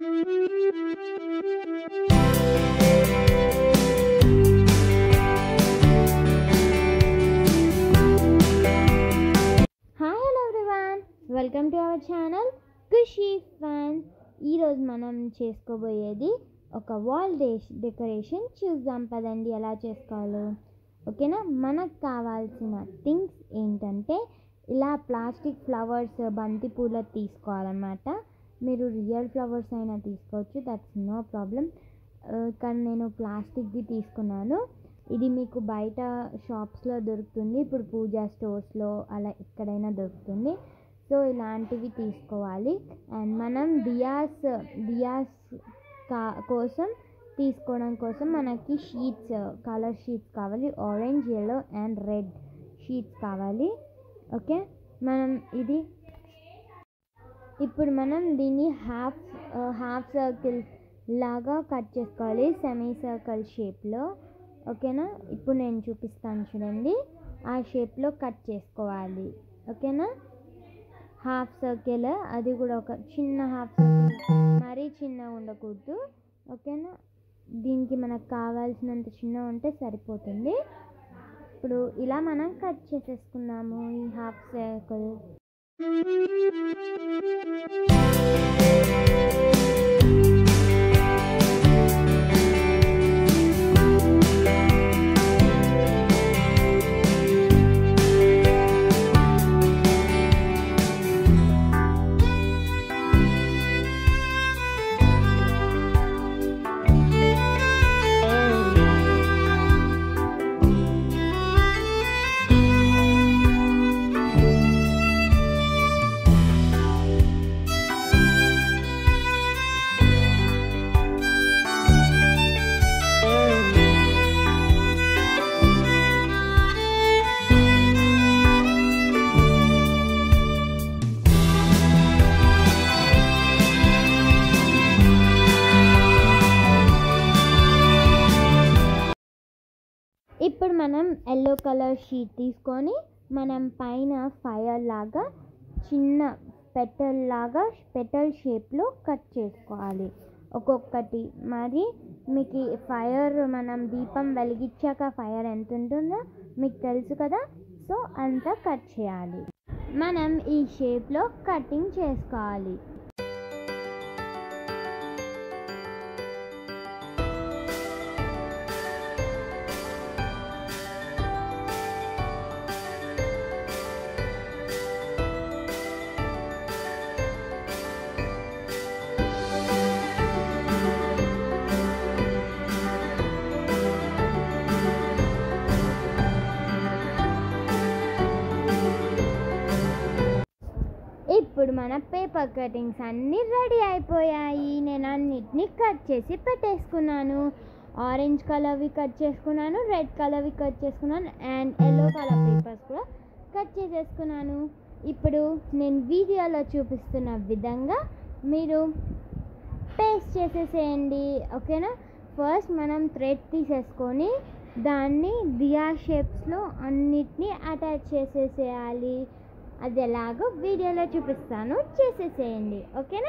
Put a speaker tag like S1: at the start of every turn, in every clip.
S1: hi hello everyone welcome to our channel Khushi fan ఈరోజు మనం చేసుకోబోయేది ఒక వాల్ డే డెకరేషన్ చూద్దాం పదండి ఎలా చేసుకోవాలో ఓకేనా మనకు కావాల్సిన థింగ్స్ ఏంటంటే ఇలా ప్లాస్టిక్ ఫ్లవర్స్ బంతి పూల తీసుకోవాలన్నమాట మీరు రియల్ ఫ్లవర్స్ అయినా తీసుకోవచ్చు దట్స్ నో ప్రాబ్లం కానీ నేను ప్లాస్టిక్ది తీసుకున్నాను ఇది మీకు బయట షాప్స్లో దొరుకుతుంది ఇప్పుడు పూజా స్టోర్స్లో అలా ఎక్కడైనా దొరుకుతుంది సో ఇలాంటివి తీసుకోవాలి అండ్ మనం దియాస్ దియాస్ కా కోసం తీసుకోవడం కోసం మనకి షీట్స్ కలర్ షీట్స్ కావాలి orange yellow and red sheets కావాలి ఓకే మనం ఇది ఇప్పుడు మనం దీన్ని హాఫ్ హాఫ్ సర్కిల్ లాగా కట్ చేసుకోవాలి సెమీ సర్కిల్ షేప్లో ఓకేనా ఇప్పుడు నేను చూపిస్తాను చూడండి ఆ షేప్లో కట్ చేసుకోవాలి ఓకేనా హాఫ్ సర్కిల్ అది కూడా ఒక చిన్న హాఫ్ సర్కిల్ మరీ చిన్నగా ఉండకూడదు ఓకేనా దీనికి మనకు కావాల్సినంత చిన్న ఉంటే సరిపోతుంది ఇప్పుడు ఇలా మనం కట్ చేసేసుకున్నాము ఈ హాఫ్ సర్కిల్ ఇప్పుడు మనం ఎల్లో కలర్ షీట్ తీసుకొని మనం పైన ఫైర్ లాగా చిన్న పెటల్ లాగా పెటల్ షేప్లో కట్ చేసుకోవాలి ఒక్కొక్కటి మరి మీకు ఈ ఫైర్ మనం దీపం వెలిగించాక ఫైర్ ఎంత ఉంటుందో మీకు తెలుసు కదా సో అంతా కట్ చేయాలి మనం ఈ షేప్లో కటింగ్ చేసుకోవాలి ఇప్పుడు మన పేపర్ కటింగ్స్ అన్నీ రెడీ అయిపోయాయి నేను అన్నిటినీ కట్ చేసి పెట్టేసుకున్నాను ఆరెంజ్ కలర్వి కట్ చేసుకున్నాను రెడ్ కలర్వి కట్ చేసుకున్నాను అండ్ ఎల్లో కలర్ పేపర్స్ కూడా కట్ చేసేసుకున్నాను ఇప్పుడు నేను వీడియోలో చూపిస్తున్న విధంగా మీరు పేస్ట్ చేసేసేయండి ఓకేనా ఫస్ట్ మనం థ్రెడ్ తీసేసుకొని దాన్ని దియా షేప్స్లో అన్నిటినీ అటాచ్ చేసేసేయాలి అది ఎలాగో వీడియోలో చూపిస్తాను చేసేసేయండి ఓకేనా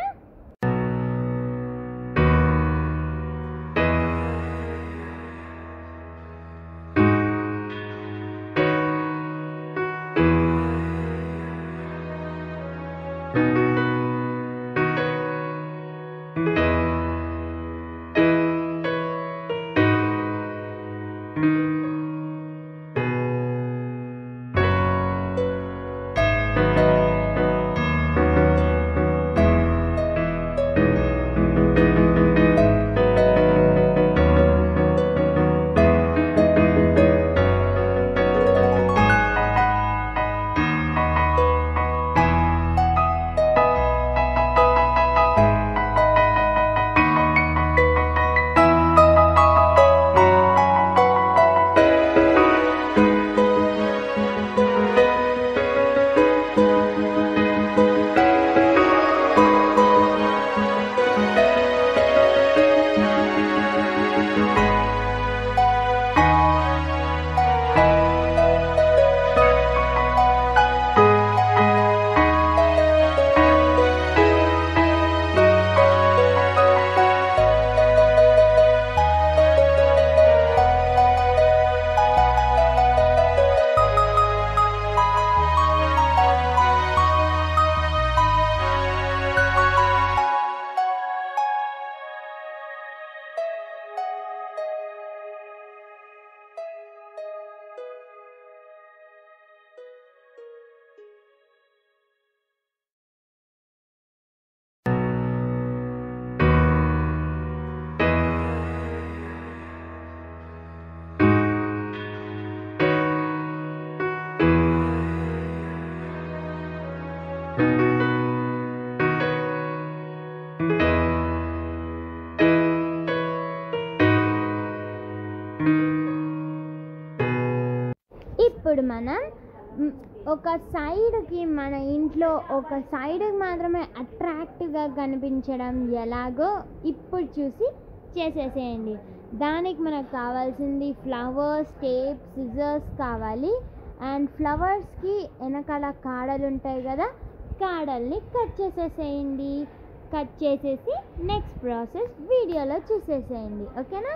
S1: ఇప్పుడు మనం మ్, ఒక సైడ్కి మన ఇంట్లో ఒక సైడ్కి మాత్రమే అట్రాక్టివ్గా కనిపించడం ఎలాగో ఇప్పుడు చూసి చేసేసేయండి దానికి మనకు కావాల్సింది ఫ్లవర్స్ టేప్ సిజర్స్ కావాలి అండ్ ఫ్లవర్స్కి వెనకాల కాడలు ఉంటాయి కదా కాడల్ని కట్ చేసేసేయండి కట్ చేసేసి నెక్స్ట్ ప్రాసెస్ వీడియోలో చూసేసేయండి ఓకేనా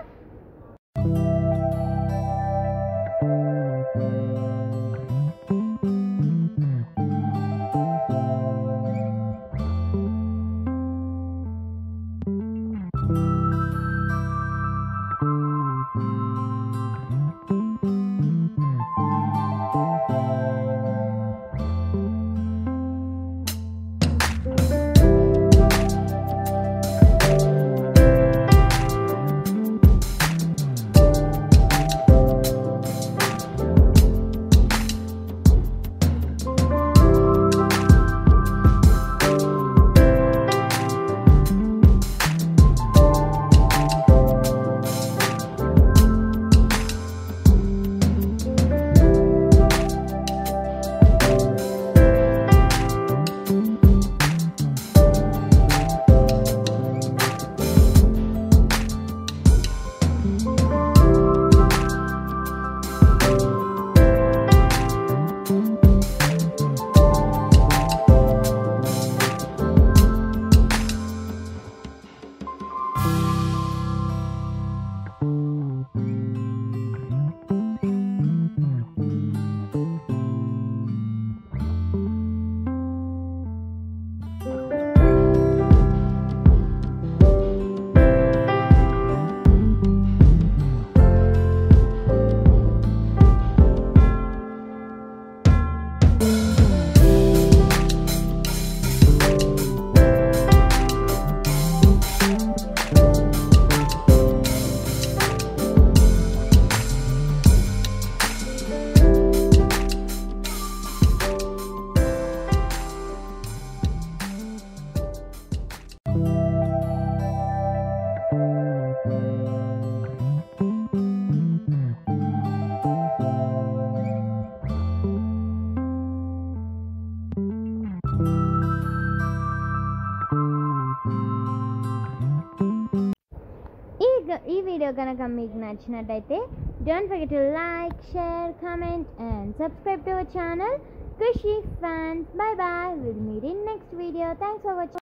S1: ఈ గ- ఈ వీడియో కనుక మీకు నచ్చినట్టయితే don't forget to like share comment and subscribe to our channel Khushi fans bye bye will meet in next video thanks for watching